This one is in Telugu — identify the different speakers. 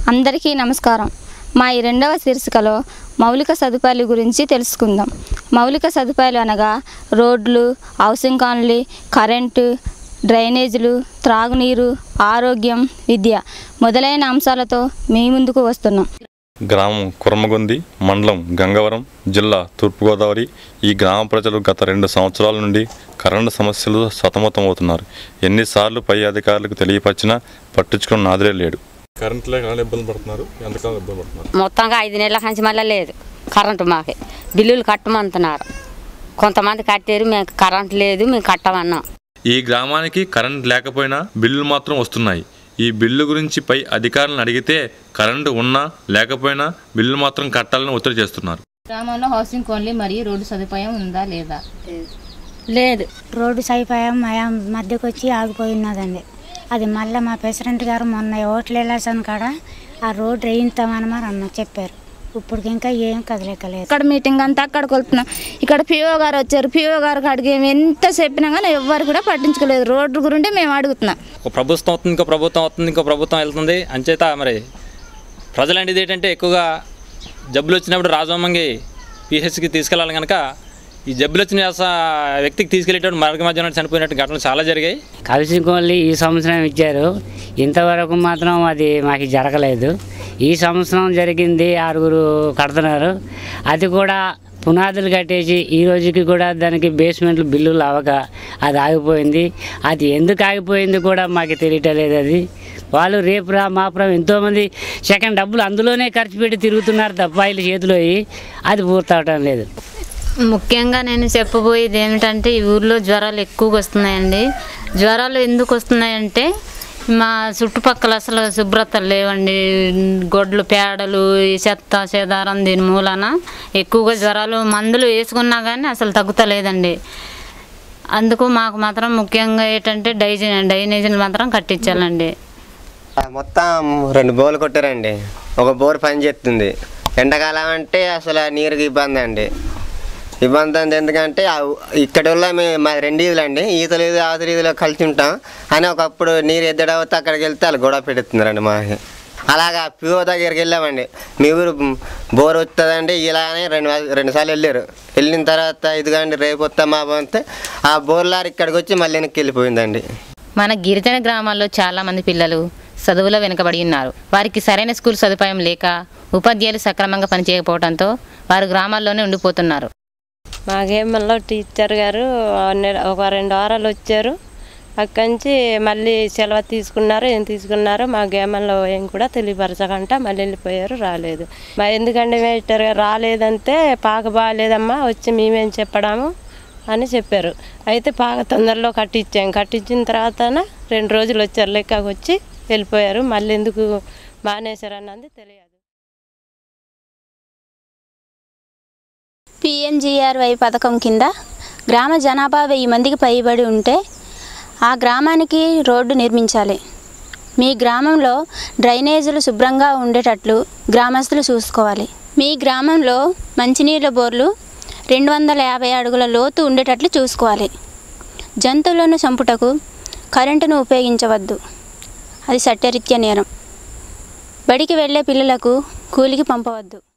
Speaker 1: అందరికీ నమస్కారం మా ఈ రెండవ శీర్షికలో మౌలిక సదుపాయాల గురించి తెలుసుకుందాం మౌలిక సదుపాయాలు అనగా రోడ్లు హౌసింగ్ కాలనీ కరెంటు డ్రైనేజీలు త్రాగునీరు ఆరోగ్యం విద్య మొదలైన అంశాలతో మీ ముందుకు వస్తున్నాం
Speaker 2: గ్రామం కుర్మగొంది మండలం గంగవరం జిల్లా తూర్పుగోదావరి ఈ గ్రామ ప్రజలు గత రెండు సంవత్సరాల నుండి కరెంటు సమస్యలు సతమతమవుతున్నారు ఎన్నిసార్లు పై అధికారులకు తెలియపరిచినా పట్టించుకున్న నాదిరే లేడు కరెంట్ లేక ఇబ్బంది పడుతున్నారు ఎంతకాలం ఇబ్బంది పడుతున్నారు
Speaker 3: మొత్తంగా ఐదు నెలల కంచి మళ్ళీ లేదు కరెంటు మాకు బిల్లులు కట్టమంటున్నారు కొంతమంది కట్టారు మేము కరెంట్ లేదు మేము కట్టమన్నాం
Speaker 2: ఈ గ్రామానికి కరెంట్ లేకపోయినా బిల్లులు మాత్రం వస్తున్నాయి ఈ బిల్లు గురించి పై అధికారులను అడిగితే కరెంటు ఉన్నా లేకపోయినా బిల్లు మాత్రం కట్టాలని ఒత్తిడి చేస్తున్నారు
Speaker 4: గ్రామంలో హౌసింగ్ కాలనీ మరియు రోడ్డు సదుపాయం ఉందా లేదా
Speaker 3: లేదు
Speaker 5: రోడ్డు సైపాయం మా మధ్యకు వచ్చి ఆగిపోయినదండి అది మళ్ళీ మా ప్రెసిడెంట్ గారు మొన్న ఓట్లు వెళ్ళాల్సిన కాడ ఆ రోడ్డు వేయిస్తామని మరి అన్న చెప్పారు ఇప్పుడు ఇంకా ఏం కదలేకలేదు
Speaker 1: ఇక్కడ మీటింగ్ అంతా అక్కడికి వెళ్తున్నాం ఇక్కడ పిఓ గారు వచ్చారు పిఓ గారికి అడిగి ఎంత చెప్పినా కానీ ఎవ్వరు కూడా పట్టించుకోలేదు రోడ్డు గురించి మేము అడుగుతున్నాం
Speaker 6: ఒక ప్రభుత్వం వస్తుంది ఇంకో ప్రభుత్వం వస్తుంది ఇంకో ప్రభుత్వం వెళ్తుంది అంచేత మరి ప్రజలంటిది ఏంటంటే ఎక్కువగా జబ్బులు వచ్చినప్పుడు రాజమంగి పిహెచ్కి తీసుకెళ్ళాలి కనుక ఈ జబ్బులు వచ్చిన స- వ్యక్తికి తీసుకెళ్ళేటప్పుడు మార్గ మధ్యలో చనిపోయినట్టు ఘటనలు చాలా జరిగాయి
Speaker 7: కలిసి కోళ్ళి ఈ సంవత్సరం ఇచ్చారు ఇంతవరకు మాత్రం అది మాకు జరగలేదు ఈ సంవత్సరం జరిగింది ఆరుగురు కడుతున్నారు అది కూడా పునాదులు కట్టేసి ఈ రోజుకి కూడా దానికి బేస్మెంట్లు బిల్లులు అవ్వక అది ఆగిపోయింది అది ఎందుకు ఆగిపోయింది కూడా మాకు తెలియటలేదు అది వాళ్ళు రేపు రా మాపురా ఎంతోమంది సెకండ్ డబ్బులు అందులోనే ఖర్చు పెట్టి తిరుగుతున్నారు తప్ప వీళ్ళ చేతిలో అయ్యి అది పూర్తవటం లేదు
Speaker 4: ముఖ్యంగా నేను చెప్పబోయేది ఏమిటంటే ఈ ఊర్లో జ్వరాలు ఎక్కువగా వస్తున్నాయండి జ్వరాలు ఎందుకు వస్తున్నాయంటే మా చుట్టుపక్కల అసలు శుభ్రత లేవండి గొడ్లు పేడలు ఈ చెత్త చెదారం దీని మూలన ఎక్కువగా జ్వరాలు మందులు వేసుకున్నా కానీ అసలు తగ్గుతలేదండి అందుకు మాకు మాత్రం ముఖ్యంగా ఏంటంటే డైజీ డైనేజీలు మాత్రం కట్టించాలండి
Speaker 8: మొత్తం రెండు బోర్లు కొట్టారండి ఒక బోర్ పని చేస్తుంది ఎండాకాలం అంటే అసలు నీరుకి ఇబ్బంది అండి ఇబ్బంది అంది ఎందుకంటే ఆ ఊ- ఇక్కడ వల్ల మేము మా రెండు ఈదులు అండి ఈతలు ఈదు ఆతలు ఈదులో కలిసి ఉంటాం అని ఒకప్పుడు నీరు ఎద్దడవుతే అక్కడికి వెళ్తే వాళ్ళు గొడవ పెడుతున్నారండి మాకి అలాగా పిఓ దగ్గరికి వెళ్ళామండి మీ ఊరు బోర్ వస్తుందండి ఇలానే రెండు రెండు సార్లు వెళ్ళారు వెళ్ళిన తర్వాత ఇదిగండి రేపు వస్తామా అంతే ఆ బోర్లార్ ఇక్కడికి వచ్చి మళ్ళీ వెనక్కి వెళ్ళిపోయిందండి
Speaker 4: మన గిరిజన గ్రామాల్లో చాలా మంది పిల్లలు చదువులో వెనుకబడి ఉన్నారు వారికి సరైన స్కూల్ సదుపాయం లేక ఉపాధ్యాయులు సక్రమంగా పనిచేయకపోవడంతో వారు గ్రామాల్లోనే ఉండిపోతున్నారు
Speaker 9: మా గేమ్లో టీచర్ గారు నెల- ఒక రెండు వారాలు వచ్చారు అక్కడి నుంచి మళ్ళీ సెలవు తీసుకున్నారు ఏం తీసుకున్నారో మా గేమ్లో ఏం కూడా తెలియపరచకుండా మళ్ళీ వెళ్ళిపోయారు రాలేదు మా ఎందుకంటే మేస్టర్ గారు రాలేదంటే పాక బాగాలేదమ్మా వచ్చి మేమేం చెప్పడాము అని చెప్పారు అయితే పాక తొందరలో కట్టించాం కట్టించిన తర్వాత రెండు రోజులు వచ్చారు లెక్కకు వచ్చి వెళ్ళిపోయారు మళ్ళీ ఎందుకు మానేశారు అన్నది తెలియదు
Speaker 10: పిఎంజిఆర్వై పథకం కింద గ్రామ జనాభా వెయ్యి మందికి పైబడి ఉంటే ఆ గ్రామానికి రోడ్డు నిర్మించాలి మీ గ్రామంలో డ్రైనేజీలు శుభ్రంగా ఉండేటట్లు గ్రామస్తులు చూసుకోవాలి మీ గ్రామంలో మంచినీళ్ళ బోర్లు రెండు వందల యాభై అడుగుల లోతు ఉండేటట్లు చూసుకోవాలి జంతువులను చంపుటకు కరెంటును ఉపయోగించవద్దు అది చట్టరీత్యా నేరం బడికి వెళ్ళే పిల్లలకు కూలికి పంపవద్దు